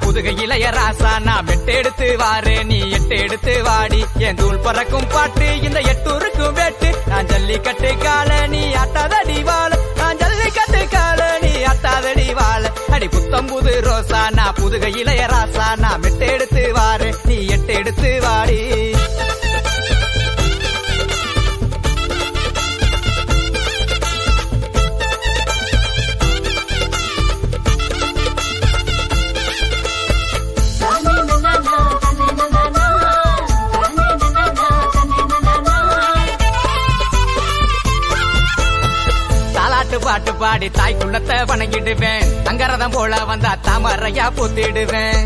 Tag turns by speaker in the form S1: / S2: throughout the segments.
S1: புதுகை இளைய ராசா நான் மெட்டு எடுத்து வாரு நீ எட்டு எடுத்து வாடி என் தூள் பறக்கும் பாட்டு இந்த எட்டூருக்கும் வெட்டு நான் ஜல்லிக்கட்டு கால நீ அட்டாதடி வாழ நான் ஜல்லிக்கட்டு கால நீ அட்டாதடி வாழ அடி புத்தம் புது ரோசா நான் புதுகை இளைய ராசா நான் மெட்டு எடுத்து வாரு நீ எட்டு எடுத்து வாடி தாலாட்டு பாட்டு பாடி தாய் குள்ளத்தை வணங்கிடுவேன் தங்கரதம் போல வந்தா தாமரையா பூத்திடுவேன்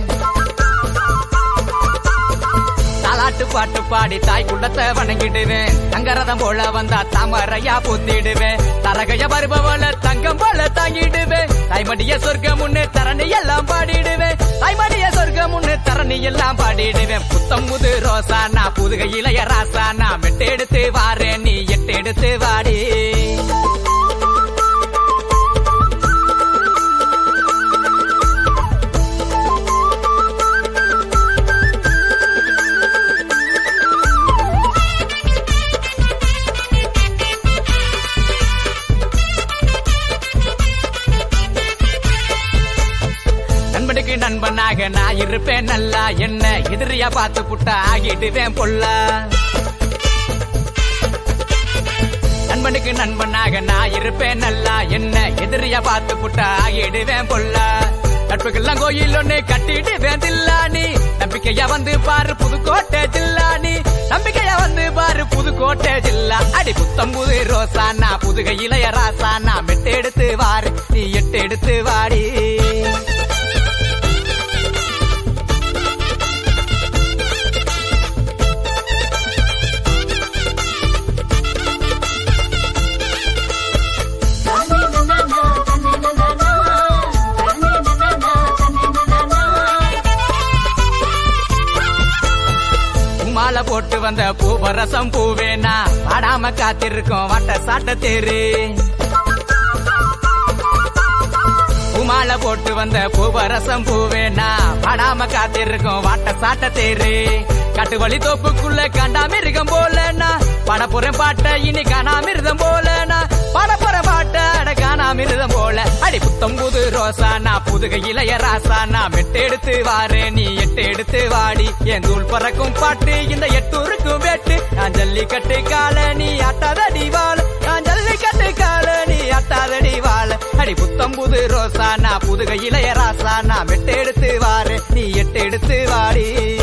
S1: தாலாட்டு பாட்டு பாடி தாய் குள்ளத்தை வணங்கிடுவேன் தங்கரதம் போல வந்தா தாமரையா பூத்திடுவேன் தரகைய வருபவள தங்கம் போல தாங்கிடுவேன் தாய்மடிய சொர்க்கம் முன்னு தரணி எல்லாம் பாடிடுவேன் தாய்மடிய சொர்க்கம் முன்னு தரணி எல்லாம் பாடிடுவேன் புத்தம் புது ரோசா நான் புதுகை இளைய ராசா நான் மெட்டு எடுத்து வாரேன் நீ எட்டு எடுத்து வாடி நண்பனுக்கு நண்பனாக நான் இருப்பேன் நல்லா என்ன எதிரியா பார்த்து புட்டா ஆகிடுவேன் பொல்லா நண்பனுக்கு நண்பனாக நான் இருப்பேன் நல்லா என்ன எதிரியா பார்த்து புட்டா ஆகிடுவேன் பொல்லா நட்புக்கெல்லாம் கோயில் ஒண்ணு கட்டிடுவேன் தில்லானி நம்பிக்கையா வந்து பாரு புதுக்கோட்டை ஜில்லானி நம்பிக்கையா வந்து பாரு புதுக்கோட்டை ஜில்லா அடி புத்தம் புது ரோசா நான் புதுகை இளைய ராசா நான் மெட்டு எடுத்து வாரு நீ எட்டு எடுத்து வாடி மாலை போட்டு வந்த பூவரசம் பூவேனா பாடாம காத்திருக்கோம் வட்ட சாட்ட தேரு பூமாலை போட்டு வந்த பூவரசம் பூவேனா பாடாம காத்திருக்கோம் வாட்ட சாட்ட தேரு காட்டு வழி தோப்புக்குள்ள கண்டாமிருகம் போலனா பாட போறேன் பாட்ட இனி காணாமிருதம் போலனா பாட போற பாட்ட அட காணாமிருதம் போல அடி புத்தம் புது ரோசா நான் புதுகை இளைய ராசா நான் மெட்டு எடுத்து வாரு நீ எட்டு எடுத்து வாடி என் தூள் பறக்கும் பாட்டு இந்த எட்டூருக்கும் வெட்டு நான் ஜல்லிக்கட்டு கால நீ அட்டாதடி வாழ நான் ஜல்லிக்கட்டு கால நீ அட்டாதடி வாழ அடி புத்தம் புது ரோசா நான் புதுகை இளைய ராசா நான் மெட்டு எடுத்து வாரு நீ எட்டு எடுத்து வாடி